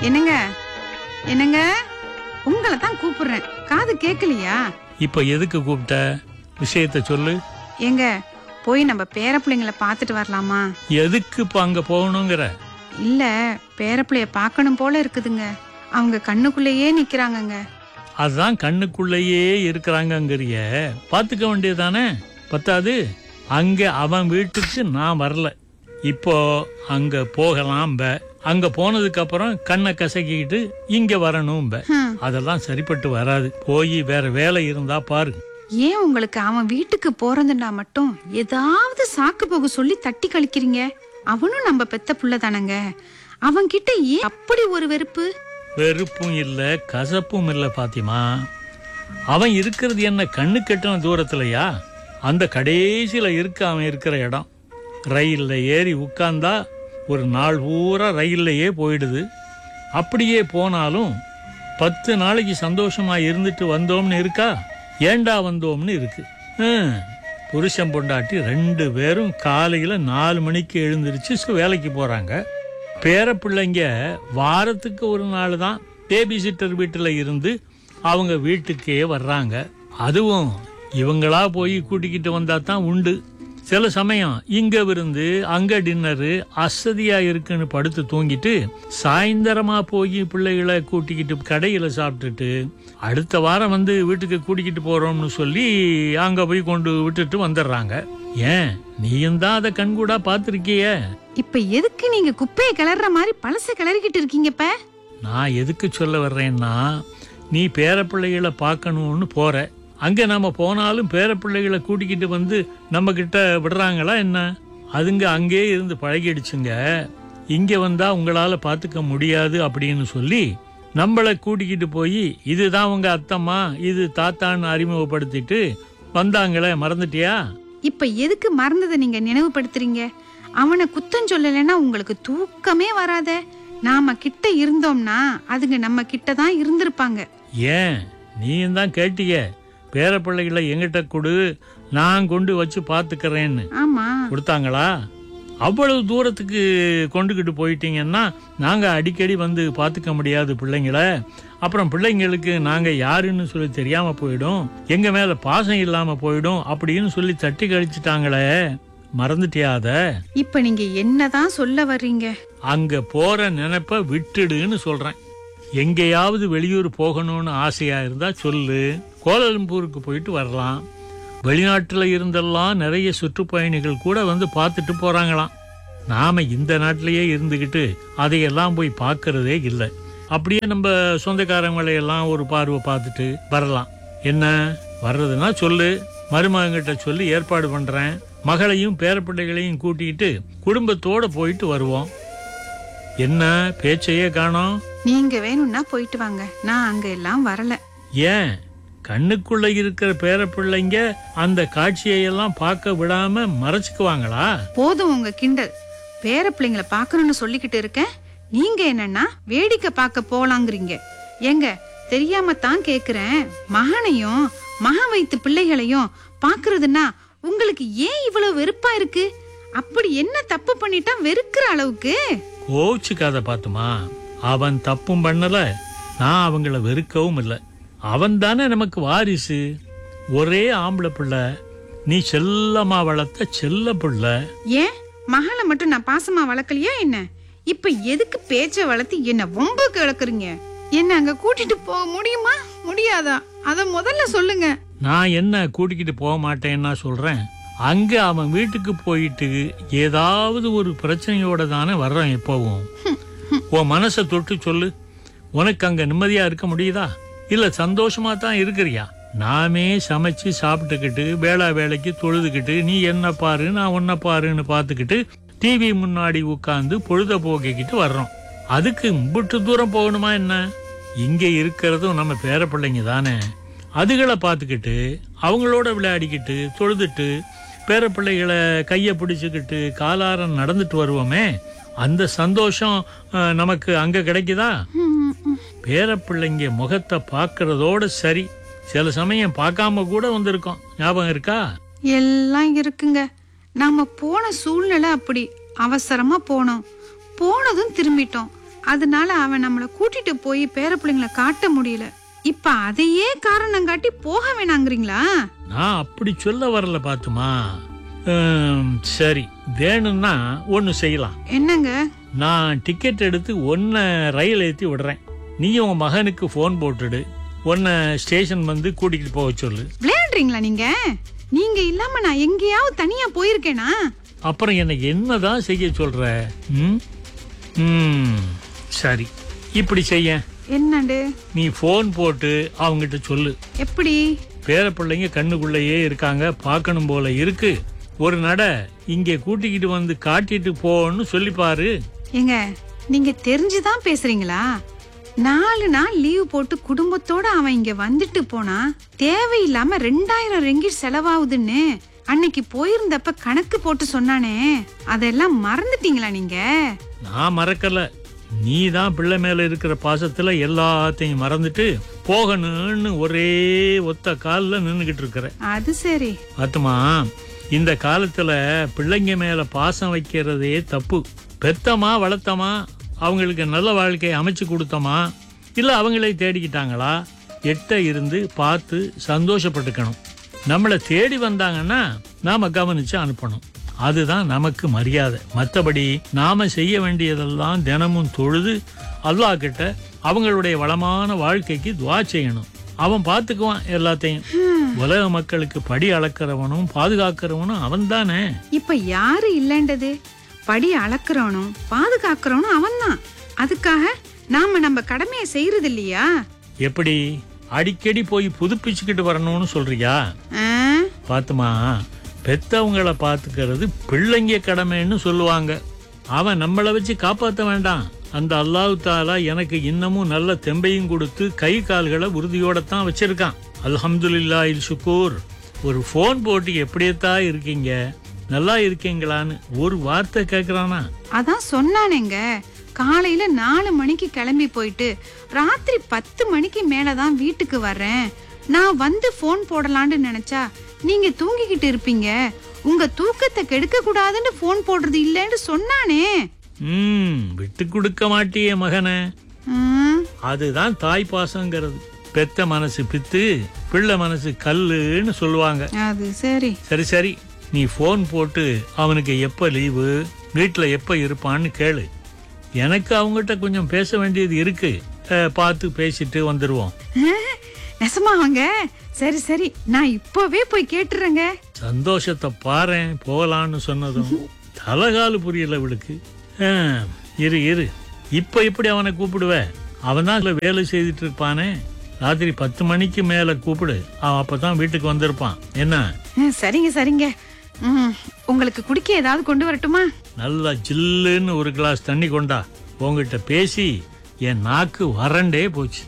என்னங்க என்னங்க உங்களை தான் கூப்பிடுறேன் காது கேட்கலையா இப்ப எதுக்கு கூப்பிட்ட விஷயத்த சொல்லு ஏங்க போய் நம்ம பேர பிள்ளைங்கள பார்த்துட்டு வரலாமா எதுக்கு இப்ப அங்க போகணுங்கிற இல்ல பேர பிள்ளைய பார்க்கணும் போல இருக்குதுங்க அவங்க கண்ணுக்குள்ளேயே நிக்கிறாங்கங்க அதுதான் கண்ணுக்குள்ளேயே இருக்கிறாங்கங்கிறிய பாத்துக்க வேண்டியதானே பத்தாது அங்க அவன் வீட்டுக்கு நான் வரல இப்போ அங்க போகலாம் ப அங்க போனதுக்கு அப்புறம் கண்ணை கசக்கிக்கிட்டு இங்க வரணும் ப ஹம். அதெல்லாம் சரிப்பட்டு வராது போய் வேற வேலை இருந்தா பாரு ஏன் உங்களுக்கு அவன் வீட்டுக்கு போறதுன்னா மட்டும் ஏதாவது சாக்கு போக சொல்லி தட்டி கழிக்கிறீங்க அவனும் நம்ம பெத்த புள்ள தானங்க அவன் கிட்ட ஏன் அப்படி ஒரு வெறுப்பு வெறுப்பும் இல்ல கசப்பும் இல்ல பாத்திமா அவன் இருக்கிறது என்ன கண்ணு கெட்டின தூரத்துலயா அந்த கடைசியில இருக்க அவன் இருக்கிற இடம் ரயில்ல ஏறி உட்கார்ந்தா ஒரு நாள் பூரா ரயில்லையே போயிடுது அப்படியே போனாலும் பத்து நாளைக்கு சந்தோஷமா இருந்துட்டு வந்தோம்னு இருக்கா ஏண்டா வந்தோம்னு இருக்கு ஹம், புருஷன் பொண்டாட்டி ரெண்டு பேரும் காலையில நாலு மணிக்கு எழுந்திருச்சு சு- வேலைக்கு போறாங்க பேர பிள்ளைங்க வாரத்துக்கு ஒரு நாள் தான் பேபி சிட்டர் வீட்டில் இருந்து அவங்க வீட்டுக்கே வர்றாங்க அதுவும் இவங்களா போய் கூட்டிக்கிட்டு வந்தா தான் உண்டு சில சமயம் இங்க விருந்து அங்க டின்னரு அசதியா இருக்குன்னு படுத்து தூங்கிட்டு சாயந்தரமா போய் பிள்ளைகளை கூட்டிக்கிட்டு கடையில சாப்பிட்டுட்டு அடுத்த வாரம் வந்து வீட்டுக்கு கூட்டிக்கிட்டு போறோம்னு சொல்லி அங்க போய் கொண்டு விட்டுட்டு வந்துடுறாங்க ஏன் நீயும் தான் அதை கண்கூடா பார்த்திருக்கியே இப்ப எதுக்கு நீங்க குப்பையை கிளற மாதிரி பழச கிளறிக்கிட்டு இருக்கீங்க இப்ப நான் எதுக்கு சொல்ல வர்றேன்னா நீ பேரப்பிள்ளைகளை பார்க்கணும்னு போற அங்க நாம போனாலும் பேரப்பிள்ளைகளை கூட்டிக்கிட்டு வந்து நம்ம கிட்ட விடுறாங்களா என்ன அதுங்க அங்கே இருந்து பழகிடுச்சுங்க இங்க வந்தா உங்களால பாத்துக்க முடியாது அப்படின்னு சொல்லி நம்மளை கூட்டிக்கிட்டு போய் இதுதான் உங்க அத்தம்மா இது தாத்தான்னு அறிமுகப்படுத்திட்டு வந்தாங்களே மறந்துட்டியா இப்ப எதுக்கு மறந்ததை நீங்க நினைவுபடுத்துறீங்க அவனை குத்தம் சொல்லலைன்னா உங்களுக்கு தூக்கமே வராதே நாம கிட்ட இருந்தோம்னா அதுங்க நம்ம கிட்ட தான் இருந்திருப்பாங்க ஏன் நீயும் தான் கேட்டிய பேரப்பிள்ளைகளை எங்கிட்ட கொடு நான் கொண்டு வச்சு பாத்துக்கறேன்னு ஆமா கொடுத்தாங்களா அவ்வளவு தூரத்துக்கு கொண்டுகிட்டு போயிட்டீங்கன்னா நாங்க அடிக்கடி வந்து பாத்துக்க முடியாது பிள்ளைங்கள அப்புறம் பிள்ளைங்களுக்கு நாங்க யாருன்னு சொல்லி தெரியாம போயிடும் எங்க மேல பாசம் இல்லாம போயிடும் அப்படின்னு சொல்லி தட்டி கழிச்சிட்டாங்களே மறந்துட்டியாத இப்ப நீங்க என்னதான் சொல்ல வர்றீங்க அங்க போற நினைப்ப விட்டுடுன்னு சொல்றேன் எங்கேயாவது வெளியூர் போகணும்னு ஆசையா இருந்தா சொல்லு கோலாலம்பூருக்கு போயிட்டு வரலாம் வெளிநாட்டுல இருந்தெல்லாம் நிறைய சுற்றுப்பயணிகள் கூட வந்து பார்த்துட்டு போறாங்களாம் நாம இந்த நாட்டிலேயே இருந்துகிட்டு அதையெல்லாம் போய் பார்க்கறதே இல்லை அப்படியே நம்ம சொந்தக்காரங்களை எல்லாம் ஒரு பார்வை பார்த்துட்டு வரலாம் என்ன வர்றதுன்னா சொல்லு மருமகங்கிட்ட சொல்லி ஏற்பாடு பண்றேன் மகளையும் பேரப்பிள்ளைகளையும் கூட்டிக்கிட்டு குடும்பத்தோட போயிட்டு வருவோம் என்ன பேச்சையே காணோம் நீங்க வேணும்னா போயிட்டு வாங்க நான் அங்க எல்லாம் வரல ஏன் கண்ணுக்குள்ள இருக்கிற பேரப்பிள்ளைங்க அந்த காட்சியை எல்லாம் பார்க்க விடாம மறைச்சுக்குவாங்களா போதும் உங்க கிண்டல் பேர பிள்ளைங்களை பார்க்கணும்னு சொல்லிக்கிட்டு இருக்கேன் நீங்க என்னன்னா வேடிக்கை பார்க்க போலாங்கிறீங்க ஏங்க தெரியாம தான் கேக்குறேன் மகனையும் மகன் வைத்து பிள்ளைகளையும் பாக்குறதுன்னா உங்களுக்கு ஏன் இவ்வளவு வெறுப்பா இருக்கு அப்படி என்ன தப்பு பண்ணிட்டா வெறுக்கிற அளவுக்கு கோச்சுக்காத பாத்துமா அவன் தப்பும் பண்ணல நான் அவங்கள வெறுக்கவும் இல்லை அவன் தானே நமக்கு வாரிசு ஒரே ஆம்பளை பிள்ளை நீ செல்லமா வளர்த்த செல்ல பிள்ளை ஏன் மகளை மட்டும் நான் பாசமா வளர்க்கலையா என்ன இப்ப எதுக்கு பேச்ச வளர்த்து என்ன வம்புக்கு இழக்குறீங்க என்ன அங்க கூட்டிட்டு போக முடியுமா முடியாதா அத முதல்ல சொல்லுங்க நான் என்ன கூட்டிக்கிட்டு போக மாட்டேன்னா சொல்றேன் அங்க அவன் வீட்டுக்கு போயிட்டு ஏதாவது ஒரு பிரச்சனையோட தானே வர்றான் எப்பவும் உன் மனசை தொட்டு சொல்லு உனக்கு அங்க நிம்மதியா இருக்க முடியுதா இல்ல சந்தோஷமா தான் இருக்கிறியா நாமே சமைச்சு சாப்பிட்டுக்கிட்டு வேளா வேலைக்கு தொழுதுகிட்டு நீ என்ன பாரு நான் உன்னை பாருன்னு பார்த்துக்கிட்டு டிவி முன்னாடி உட்கார்ந்து பொழுத போக்கிக்கிட்டு வர்றோம் அதுக்கு இம்புட்டு தூரம் போகணுமா என்ன இங்க இருக்கிறதும் நம்ம பேர பிள்ளைங்க தானே அதுகளை பார்த்துக்கிட்டு அவங்களோட விளையாடிக்கிட்டு தொழுதுட்டு பேர பிள்ளைகளை கையை பிடிச்சுக்கிட்டு காலாரம் நடந்துட்டு வருவோமே அந்த சந்தோஷம் அஹ், நமக்கு அங்க கிடைக்குதா பேரப்பிள்ளைங்க முகத்தை பார்க்கறதோட சரி சில சமயம் பார்க்காம கூட வந்திருக்கோம் ஞாபகம் இருக்கா எல்லாம் இருக்குங்க நாம போன சூழ்நிலை அப்படி அவசரமா போனோம் போனதும் திரும்பிட்டோம் அதனால அவன் நம்மள கூட்டிட்டு போய் பேர பிள்ளைங்கள காட்ட முடியல இப்ப அதையே காரணம் காட்டி போக வேணாங்கிறீங்களா நான் அப்படி சொல்ல வரல பாத்துமா ஹம், சரி வேணும்னா ஒன்னு செய்யலாம் என்னங்க நான் டிக்கெட் எடுத்து ஒன்ன ரயில் ஏத்தி விடுறேன் நீ உன் மகனுக்கு ஃபோன் போட்டுடு உன்னை ஸ்டேஷன் வந்து கூட்டிகிட்டு போக சொல்லு விளையாடுறீங்களா நீங்க நீங்க இல்லாம நான் எங்கேயாவது தனியா போயிருக்கேனா அப்புறம் என்னை என்னதான் செய்ய சொல்ற ம்? ம் சரி இப்படி செய்ய என்னண்டு நீ ஃபோன் போட்டு அவங்கிட்ட சொல்லு எப்படி பேர பிள்ளைங்க கண்ணுக்குள்ளேயே இருக்காங்க பார்க்கணும் போல இருக்கு ஒரு நட இங்கே கூட்டிக்கிட்டு வந்து காட்டிட்டு போன்னு சொல்லி பாரு ஏங்க நீங்க தெரிஞ்சுதான் பேசுறீங்களா நாலு நாள் லீவ் போட்டு குடும்பத்தோட அவன் இங்க வந்துட்டு போனா தேவையில்லாம ரெண்டாயிரம் ரெங்கிட் செலவாகுதுன்னு அன்னைக்கு போயிருந்தப்ப கணக்கு போட்டு சொன்னானே அதெல்லாம் மறந்துட்டீங்களா நீங்க நான் மறக்கல நீ தான் பிள்ளை மேல இருக்கிற பாசத்துல எல்லாத்தையும் மறந்துட்டு போகணும்னு ஒரே ஒத்த காலில் நின்றுகிட்டு இருக்கிற அது சரி ஆத்துமா இந்த காலத்துல பிள்ளைங்க மேல பாசம் வைக்கிறதே தப்பு பெத்தமா வளர்த்தமா அவங்களுக்கு நல்ல வாழ்க்கையை அமைச்சு கொடுத்தோமா இல்ல அவங்களே தேடிக்கிட்டாங்களா எட்ட இருந்து பார்த்து சந்தோஷப்பட்டுக்கணும் நம்மளை தேடி வந்தாங்கன்னா நாம கவனிச்சு அனுப்பணும் அதுதான் நமக்கு மரியாதை மற்றபடி நாம செய்ய வேண்டியதெல்லாம் தினமும் தொழுது அல்லாஹ் கிட்ட அவங்களுடைய வளமான வாழ்க்கைக்கு துவா செய்யணும் அவன் பார்த்துக்குவான் எல்லாத்தையும் உலக மக்களுக்கு படி அளக்கிறவனும் பாதுகாக்கிறவனும் அவன் தானே இப்ப யாரு இல்லைன்றது படி அளக்குறவனும் பாதுகாக்கிறவனும் அவன்தான் அதுக்காக நாம நம்ம கடமையை செய்யறது இல்லையா எப்படி அடிக்கடி போய் புதுப்பிச்சுக்கிட்டு வரணும்னு சொல்றியா ஆ? பாத்துமா பெத்தவங்கள பாத்துக்கிறது பிள்ளைங்க கடமைன்னு சொல்லுவாங்க அவன் நம்மளை வச்சு காப்பாத்த வேண்டாம் அந்த அல்லாஹ் தாலா எனக்கு இன்னமும் நல்ல தெம்பையும் கொடுத்து கை கால்களை உறுதியோட தான் வச்சிருக்கான் அல்ஹம்துலில்லாஹில் ஷுக்கூர் ஒரு ஃபோன் போட்டு எப்படியத்தான் இருக்கீங்க நல்லா இருக்கீங்களான்னு ஒரு வார்த்தை கேட்கறானா அதான் சொன்னானேங்க காலையில நாலு மணிக்கு கிளம்பி போயிட்டு ராத்திரி பத்து மணிக்கு மேலதான் வீட்டுக்கு வர்றேன் நான் வந்து ஃபோன் போடலான்னு நினைச்சா நீங்க தூங்கிக்கிட்டு இருப்பீங்க உங்க தூக்கத்தை கெடுக்க கூடாதுன்னு ஃபோன் போடுறது இல்லைன்னு சொன்னானே ம் விட்டு கொடுக்க மாட்டியே மகனே ம், அதுதான் தாய் பாசங்கிறது பெத்த மனசு பித்து பிள்ளை மனசு கல்லுன்னு சொல்லுவாங்க அது சரி சரி சரி நீ ஃபோன் போட்டு அவனுக்கு எப்ப லீவு வீட்டில் எப்ப இருப்பான்னு கேளு எனக்கு அவங்ககிட்ட கொஞ்சம் பேச வேண்டியது இருக்கு அஹ், பார்த்து பேசிட்டு வந்துடுவோம் நெசமாவாங்க சரி சரி நான் இப்பவே போய் கேட்டுறேங்க சந்தோஷத்தை பாரேன் போகலான்னு சொன்னதும் தலகாலு புரியல இவளுக்கு அஹ், இரு இரு இப்ப எப்படி அவனை கூப்பிடுவ அவன் தான் இதுல வேலை செய்துட்டு இருப்பானே ராத்திரி பத்து மணிக்கு மேல கூப்பிடு அவன் அப்பதான் வீட்டுக்கு வந்திருப்பான் என்ன ம், சரிங்க சரிங்க ம், உங்களுக்கு குடிக்க ஏதாவது கொண்டு வரட்டுமா நல்லா ஜில்லுன்னு ஒரு கிளாஸ் தண்ணி கொண்டா உங்ககிட்ட பேசி என் நாக்கு வறண்டே போச்சு